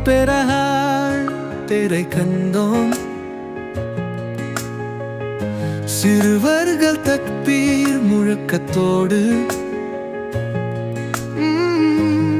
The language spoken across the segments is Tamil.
பெறகாள் திரை கண்டோம் சிறுவர்கள் தக்பீர் முழக்கத்தோடு ம்,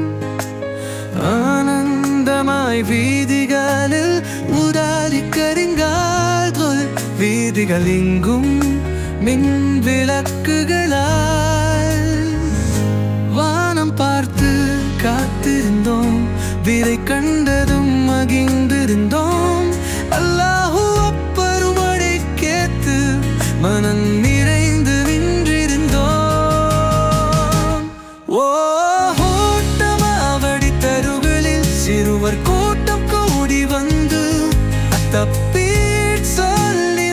ஆனந்தமாய் வீதிகளில் உடாலி கரிங்கால்கள் வீதிகள் இங்கும் மின் விளக்குகளால் வானம் பார்த்து காத்திருந்தோம் வீரை கண்டதும் மகிழ்ந்திருந்தோம் அல்லாஹு அப்பருமடை கேத்து மனம் நிறைந்து நின்றிருந்தோம் ஓ ஓட்டமாவடி தருகளில் சிறுவர் கூட்டம் கூடி வந்து தப்பீட் சொல்லி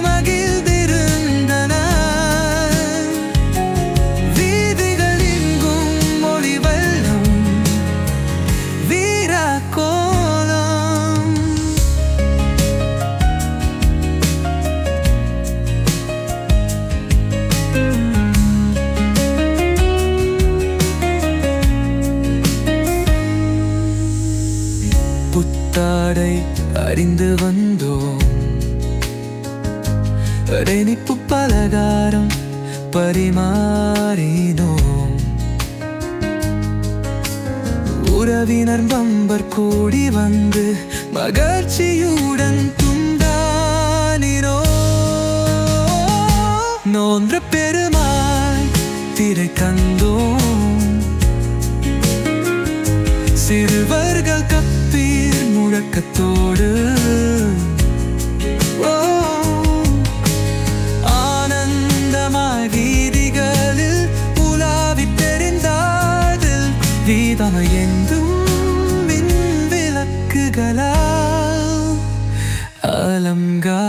மகிழ்ந்திருந்தனர் வீதிகள் எங்கும் மொழி வெள்ளம் வீரா கோலம் புத்தாடை அறிந்து வந்தோம் ரெனிப்பு பலகாரம் பரிமாறினோம் உறவினர் பம்பர் கூடி வந்து மகிழ்ச்சியுடன் துண்டானினோ நோன்ற பெருமாள் திரை கண்டோம் சிறுவர்கள் கப்பீர் முழக்கத்தோடு ஓ, ஆனந்தமாய் வீதிகளில் உலாவித் தெரிந்தார்கள் வீதமை எங்கும் மின் விளக்குகளால் அலங்கா